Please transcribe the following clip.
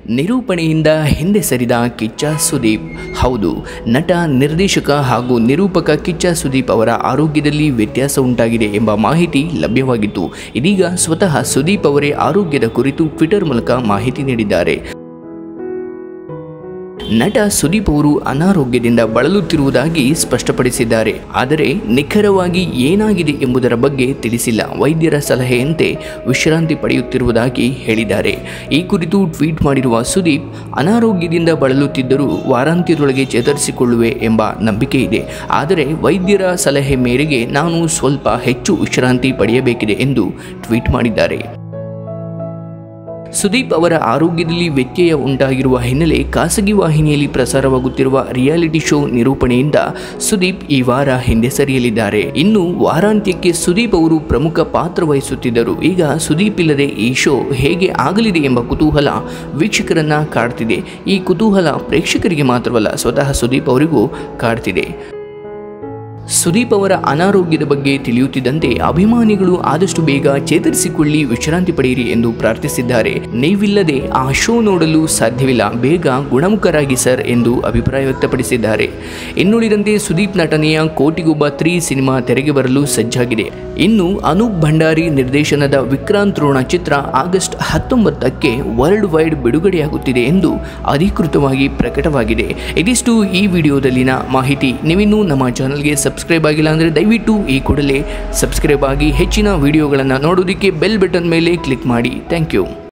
ನಿರೂಪಣೆಯಿಂದ ಹಿಂದೆ ಸರಿದ ಕಿಚ್ಚ ಸುದೀಪ್ ಹೌದು ನಟ ನಿರ್ದೇಶಕ ಹಾಗೂ ನಿರೂಪಕ ಕಿಚ್ಚ ಸುದೀಪ್ ಅವರ ಆರೋಗ್ಯದಲ್ಲಿ ವ್ಯತ್ಯಾಸ ಉಂಟಾಗಿದೆ ಎಂಬ ಮಾಹಿತಿ ಲಭ್ಯವಾಗಿತ್ತು ಇದೀಗ ಸ್ವತಃ ಸುದೀಪ್ ಅವರೇ ಆರೋಗ್ಯದ ಕುರಿತು ಟ್ವಿಟರ್ ಮೂಲಕ ಮಾಹಿತಿ ನೀಡಿದ್ದಾರೆ ನಟ ಸುದೀಪ್ ಅವರು ಅನಾರೋಗ್ಯದಿಂದ ಬಳಲುತ್ತಿರುವುದಾಗಿ ಸ್ಪಷ್ಟಪಡಿಸಿದ್ದಾರೆ ಆದರೆ ನಿಖರವಾಗಿ ಏನಾಗಿದೆ ಎಂಬುದರ ಬಗ್ಗೆ ತಿಳಿಸಿಲ್ಲ ವೈದ್ಯರ ಸಲಹೆಯಂತೆ ವಿಶ್ರಾಂತಿ ಪಡೆಯುತ್ತಿರುವುದಾಗಿ ಹೇಳಿದ್ದಾರೆ ಈ ಕುರಿತು ಟ್ವೀಟ್ ಮಾಡಿರುವ ಸುದೀಪ್ ಅನಾರೋಗ್ಯದಿಂದ ಬಳಲುತ್ತಿದ್ದರೂ ವಾರಾಂತ್ಯದೊಳಗೆ ಚೇತರಿಸಿಕೊಳ್ಳುವೆ ಎಂಬ ನಂಬಿಕೆ ಇದೆ ಆದರೆ ವೈದ್ಯರ ಸಲಹೆ ಮೇರೆಗೆ ನಾನು ಸ್ವಲ್ಪ ಹೆಚ್ಚು ವಿಶ್ರಾಂತಿ ಪಡೆಯಬೇಕಿದೆ ಎಂದು ಟ್ವೀಟ್ ಮಾಡಿದ್ದಾರೆ ಸುದೀಪ್ ಅವರ ಆರೋಗ್ಯದಲ್ಲಿ ವ್ಯತ್ಯಯ ಉಂಟಾಗಿರುವ ಹಿನ್ನೆಲೆ ಖಾಸಗಿ ವಾಹಿನಿಯಲ್ಲಿ ಪ್ರಸಾರವಾಗುತ್ತಿರುವ ರಿಯಾಲಿಟಿ ಶೋ ನಿರೂಪಣೆಯಿಂದ ಸುದೀಪ್ ಈ ವಾರ ಹಿಂದೆ ಸರಿಯಲಿದ್ದಾರೆ ಇನ್ನು ವಾರಾಂತ್ಯಕ್ಕೆ ಸುದೀಪ್ ಅವರು ಪ್ರಮುಖ ಪಾತ್ರ ವಹಿಸುತ್ತಿದ್ದರು ಈಗ ಸುದೀಪ್ ಇಲ್ಲದೆ ಈ ಶೋ ಹೇಗೆ ಆಗಲಿದೆ ಎಂಬ ಕುತೂಹಲ ವೀಕ್ಷಕರನ್ನ ಕಾಡ್ತಿದೆ ಈ ಕುತೂಹಲ ಪ್ರೇಕ್ಷಕರಿಗೆ ಮಾತ್ರವಲ್ಲ ಸ್ವತಃ ಸುದೀಪ್ ಅವರಿಗೂ ಕಾಡ್ತಿದೆ ಸುದೀಪ್ ಅವರ ಅನಾರೋಗ್ಯದ ಬಗ್ಗೆ ತಿಳಿಯುತ್ತಿದ್ದಂತೆ ಅಭಿಮಾನಿಗಳು ಆದಷ್ಟು ಬೇಗ ಚೇತರಿಸಿಕೊಳ್ಳಿ ವಿಶ್ರಾಂತಿ ಪಡೆಯಿರಿ ಎಂದು ಪ್ರಾರ್ಥಿಸಿದ್ದಾರೆ ನೀವಿಲ್ಲದೆ ಆ ಶೋ ನೋಡಲು ಸಾಧ್ಯವಿಲ್ಲ ಬೇಗ ಗುಣಮುಖರಾಗಿ ಸರ್ ಎಂದು ಅಭಿಪ್ರಾಯ ವ್ಯಕ್ತಪಡಿಸಿದ್ದಾರೆ ಇನ್ನುಳಿದಂತೆ ಸುದೀಪ್ ನಟನೆಯ ಕೋಟಿಗೊಬ್ಬ ತ್ರೀ ಸಿನಿಮಾ ತೆರೆಗೆ ಬರಲು ಸಜ್ಜಾಗಿದೆ ಇನ್ನು ಅನೂಪ್ ಭಂಡಾರಿ ನಿರ್ದೇಶನದ ವಿಕ್ರಾಂತ್ ರೋಣ ಚಿತ್ರ ಆಗಸ್ಟ್ ಹತ್ತೊಂಬತ್ತಕ್ಕೆ ವರ್ಲ್ಡ್ ವೈಡ್ ಬಿಡುಗಡೆಯಾಗುತ್ತಿದೆ ಎಂದು ಅಧಿಕೃತವಾಗಿ ಪ್ರಕಟವಾಗಿದೆ ಇದಿಷ್ಟು ಈ ವಿಡಿಯೋದಲ್ಲಿನ ಮಾಹಿತಿ ನೀವಿನ್ನೂ ನಮ್ಮ ಚಾನಲ್ಗೆ ಸಬ್ಸ್ಕ್ರೈಬ್ ಆಗಿಲ್ಲ ಅಂದರೆ ದಯವಿಟ್ಟು ಈ ಕೂಡಲೇ ಸಬ್ಸ್ಕ್ರೈಬ್ ಆಗಿ ಹೆಚ್ಚಿನ ವಿಡಿಯೋಗಳನ್ನು ನೋಡೋದಕ್ಕೆ ಬೆಲ್ ಬಟನ್ ಮೇಲೆ ಕ್ಲಿಕ್ ಮಾಡಿ ಥ್ಯಾಂಕ್ ಯು